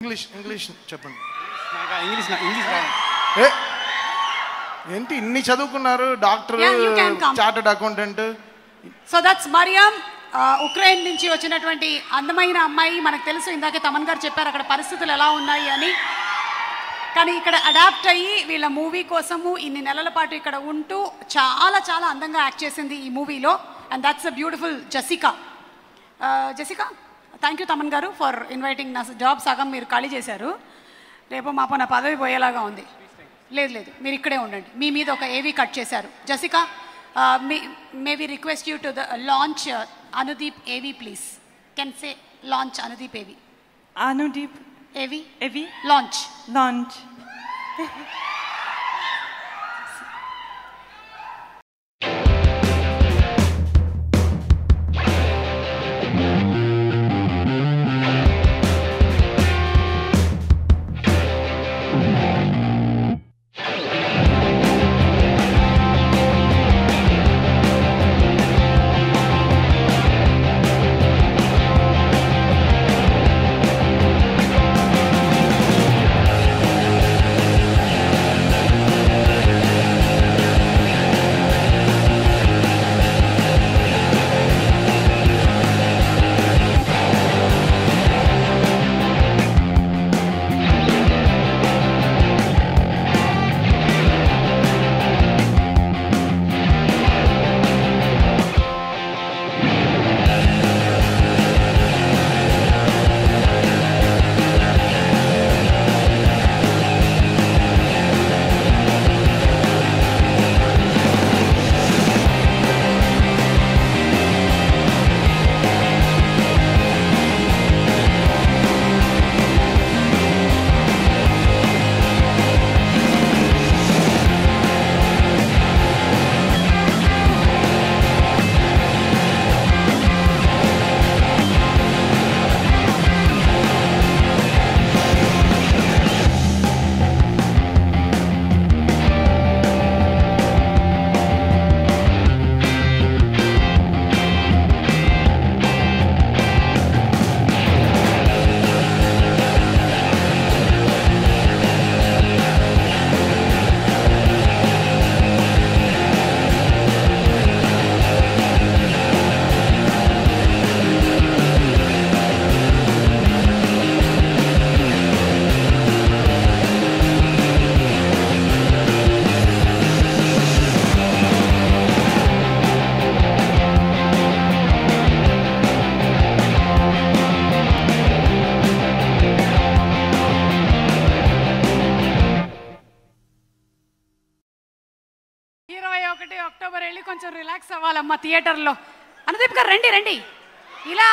English English చెప్పండి నాకు English నా- ఇంగ్లీష్ రాదు. ఏ ఏంటి ఇన్ని చదువుకున్నారు doctor Yeah, you can come. Chartered accountant so that's Mariam Ukraine నుంచి వచ్చినటువంటి అందమైన అమ్మాయి మనకు తెలుసు ఇందాకే తమన్ గారు చెప్పారు అక్కడ పరిస్థితులు ఎలా ఉన్నాయి అని కానీ ఇక్కడ అడాప్ట్ అయ్యి వీళ్ళ మూవీ కోసము ఇన్ని నెలల పాటు ఇక్కడ ఉంటూ చాలా చాలా అందంగా యాక్ట్ చేసింది ఈ మూవీలో and that's a beautiful Jessica Jessica thank you Thaman garu for inviting నా జాబ్ సగం మీరు ఖాళీ చేశారు రేపు మాపో నా పదవి పోయేలాగా ఉంది లేదు లేదు మీరు ఇక్కడే ఉండండి మీ మీద ఒక ఏవీ కట్ చేశారు జసికా మీ may we request you to the launch Anudeep AV please can say launch Anudeep AV Anudeep ఏవీ Evi లాంచ్ launch. ఇరవై ఒకటి అక్టోబర్ వెళ్ళి కొంచెం రిలాక్స్ అవ్వాలమ్మా థియేటర్లో అనుదీప్ గారు రండి రండి ఇలా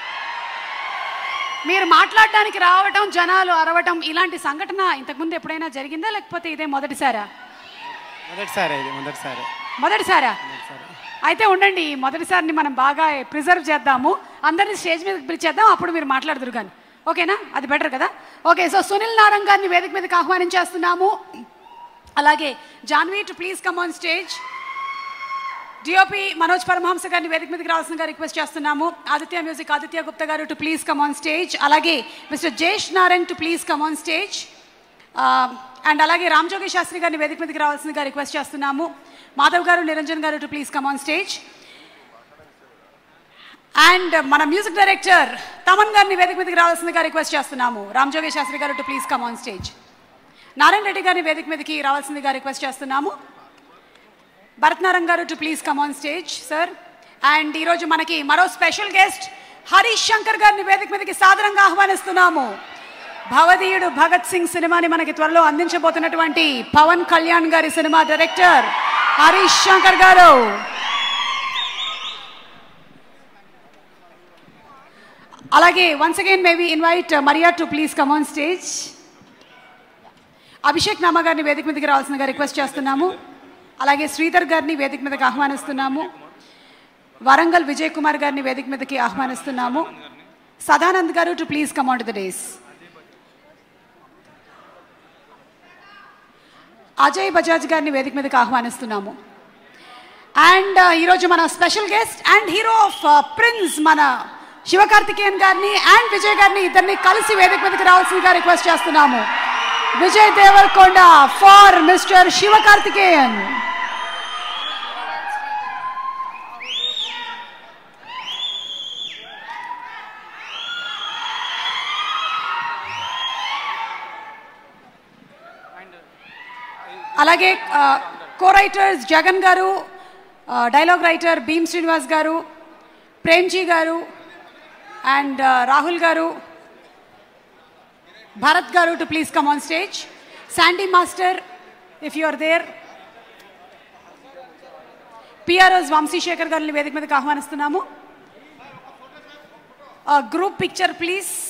మీరు మాట్లాడడానికి రావటం జనాలు అరవటం ఇలాంటి సంఘటన ఇంతకుముందు ఎప్పుడైనా జరిగిందా లేకపోతే ఇదే మొదటిసారా మొదటిసారి ఇది మొదటిసారి మొదటిసారా అయితే ఉండండి ఈ మొదటిసారిని మనం బాగా ప్రిజర్వ్ చేద్దాము అందరినీ స్టేజ్ మీదకి పిలిచేద్దాం అప్పుడు మీరు మాట్లాడదురు కానీ ఓకేనా అది బెటర్ కదా ఓకే సో సునీల్ నారంగ్ గారిని వేదిక మీదకి ఆహ్వానించేస్తున్నాము అలాగే Janhvi to please come on stage DOP Manoj Paramahamsa గారిని వేదిక మీదకి రావాల్సిందిగా రిక్వెస్ట్ చేస్తున్నాము Aditya music Aditya Gupta garu to please come on stage అలాగే mister Jesh Narayan to please come on stage and అలాగే రామ్జోగి శాస్త్రి గారిని వేదిక మీదకి రావాల్సిందిగా రిక్వెస్ట్ చేస్తున్నాము Madhav garu Niranjan garu to please come on stage and మన మ్యూజిక్ డైరెక్టర్ తమన్ గారిని వేదిక మీదకి రావాల్సిందిగా రిక్వెస్ట్ చేస్తున్నాము Ramjogi Shastri garu to please come on stage Narayana Reddy గారిని వేదిక మీదకి రావాల్సిందిగా రిక్వెస్ట్ చేస్తున్నాము Bharatnarayana garu to please come on stage sir and ఈరోజు మనకి మరో స్పెషల్ గెస్ట్ హరీష్ శంకర్ గారిని వేదిక మీదకి సాదరంగా ఆహ్వానిస్తున్నాము భవదీయుడు భగత్ సింగ్ సినిమాని మనకి త్వరలో అందించబోతున్నటువంటి పవన్ కళ్యాణ్ గారి సినిమా డైరెక్టర్ హరీష్ శంకర్ గారు అలాగే once again maybe invite Maria to please come on stage Abhishek Nama గారిని వేదిక మీదకి రావాల్సిందిగా రిక్వెస్ట్ చేస్తున్నాము అలాగే శ్రీధర్ గారిని వేదిక మీదకి ఆహ్వానిస్తున్నాము వరంగల్ విజయ్ కుమార్ గారిని వేదిక మీదకి ఆహ్వానిస్తున్నాము Sadanand garu to please come on to the days Ajay Bajaj గారిని వేదిక మీదకి ఆహ్వానిస్తున్నాము అండ్ ఈరోజు మన special guest and hero of prince మన శివకార్తికేయన్ గారిని అండ్ విజయ్ గారిని ఇద్దరిని కలిసి వేదిక మీదకి రావాల్సిందిగా రిక్వెస్ట్ చేస్తున్నాము విజయ్ దేవరకొండ ఫార్ మిస్టర్ శివకార్తికేయన్ అలాగే కో రైటర్స్ జగన్ గారు డైలాగ్ రైటర్ భీమ్ శ్రీనివాస్ గారు ప్రేమ్జీ గారు and Rahul garu Bharat garu to please come on stage Sandy master if you are there PROs Vamshi Shekar గారిని వేదిక మీదకి ఆహ్వానిస్తున్నాము గ్రూప్ పిక్చర్ ప్లీజ్